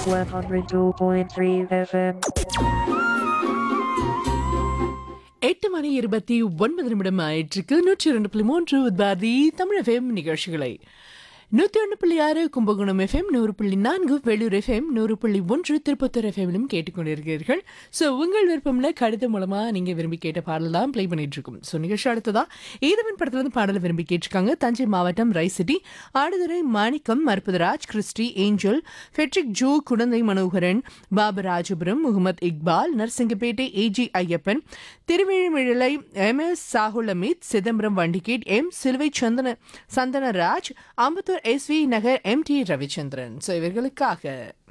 102.3 FM. எட்டு மணி இருபத்தி ஒன்பது நிமிடம் ஆயிற்றுக்கு நூற்றி இரண்டு புள்ளி மூன்று பாரதி தமிழ் எஃப்எம் நிகழ்ச்சிகளை நூற்றி ஒன்று புள்ளி ஆறு கும்பகோணம் எஃப்எம் நூறு புள்ளி நான்கு வேலூர் எஃப்எம் நூறு புள்ளி ஒன்று திருப்பத்தூர் எஃப்எம்லும் கேட்டுக்கொண்டிருக்கிறீர்கள் ஸோ உங்கள் விருப்பம்ல கடிதம் மூலமா நீங்க விரும்பி கேட்ட பாடல் தான் ப்ளே பண்ணிட்டு இருக்கோம் ஸோ நிகழ்ச்சி அடுத்ததா ஈதவன் படத்துல இருந்து பாடலை விரும்பி கேட்டிருக்காங்க தஞ்சை மாவட்டம் ரைசிட்டி Aduthurai Manickam Maruppatharaj Christy Angel Fredrick ஜூ குழந்தை Manoharan Babu Rajapuram Mohammed Iqbal Narasingapettai A G Ayyappan Thiruvizhimizhalai M S Sahul Amit Chidambaram Vandigate M Siluvai Santhana Santhanaraj Ambattur S V Nagar M D Ravichandran so இவர்களுக்காக